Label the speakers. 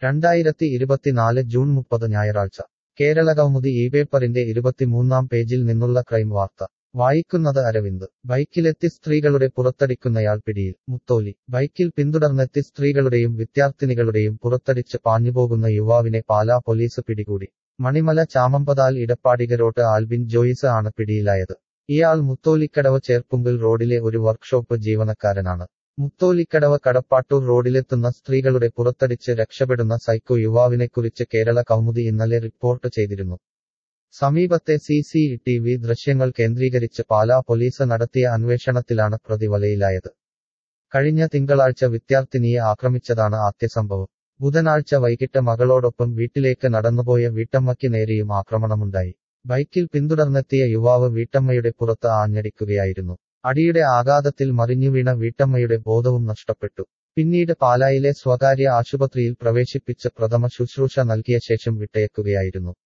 Speaker 1: രണ്ടായിരത്തി ഇരുപത്തിനാല് ജൂൺ മുപ്പത് ഞായറാഴ്ച കേരള കൗമുദി ഈ പേപ്പറിന്റെ ഇരുപത്തിമൂന്നാം പേജിൽ നിന്നുള്ള ക്രൈം വാർത്ത വായിക്കുന്നത് അരവിന്ദ് ബൈക്കിലെത്തി സ്ത്രീകളുടെ പുറത്തടിക്കുന്നയാൾ പിടിയിൽ മുത്തോലി ബൈക്കിൽ പിന്തുടർന്നെത്തി സ്ത്രീകളുടെയും വിദ്യാർത്ഥിനികളുടെയും പുറത്തടിച്ച് പാഞ്ഞുപോകുന്ന യുവാവിനെ പാലാ പോലീസ് പിടികൂടി മണിമല ചാമമ്പതാൽ ഇടപ്പാടികരോട്ട് ആൽബിൻ ജോയിസ് ആണ് പിടിയിലായത് ഇയാൾ മുത്തോലിക്കടവ് ചേർപ്പുങ്കൽ റോഡിലെ ഒരു വർക്ക്ഷോപ്പ് ജീവനക്കാരനാണ് മുത്തോലിക്കടവ് കടപ്പാട്ടൂർ റോഡിലെത്തുന്ന സ്ത്രീകളുടെ പുറത്തടിച്ച് രക്ഷപ്പെടുന്ന സൈക്കോ യുവാവിനെക്കുറിച്ച് കേരള കൗമുദി ഇന്നലെ റിപ്പോർട്ട് ചെയ്തിരുന്നു സമീപത്തെ സി സി ടി വി ദൃശ്യങ്ങൾ കേന്ദ്രീകരിച്ച് പാലാ പോലീസ് നടത്തിയ അന്വേഷണത്തിലാണ് പ്രതി വലയിലായത് കഴിഞ്ഞ തിങ്കളാഴ്ച വിദ്യാർത്ഥിനിയെ ആക്രമിച്ചതാണ് ആദ്യ സംഭവം ബുധനാഴ്ച വൈകിട്ട് മകളോടൊപ്പം വീട്ടിലേക്ക് നടന്നുപോയ വീട്ടമ്മയ്ക്ക് നേരെയും ആക്രമണമുണ്ടായി ബൈക്കിൽ പിന്തുടർന്നെത്തിയ യുവാവ് വീട്ടമ്മയുടെ പുറത്ത് ആഞ്ഞടിക്കുകയായിരുന്നു അടിയുടെ ആഘാതത്തിൽ മറിഞ്ഞുവീണ വീട്ടമ്മയുടെ ബോധവും നഷ്ടപ്പെട്ടു പിന്നീട് പാലായിലെ സ്വകാര്യ ആശുപത്രിയിൽ പ്രവേശിപ്പിച്ച് പ്രഥമ ശുശ്രൂഷ നൽകിയ ശേഷം വിട്ടയക്കുകയായിരുന്നു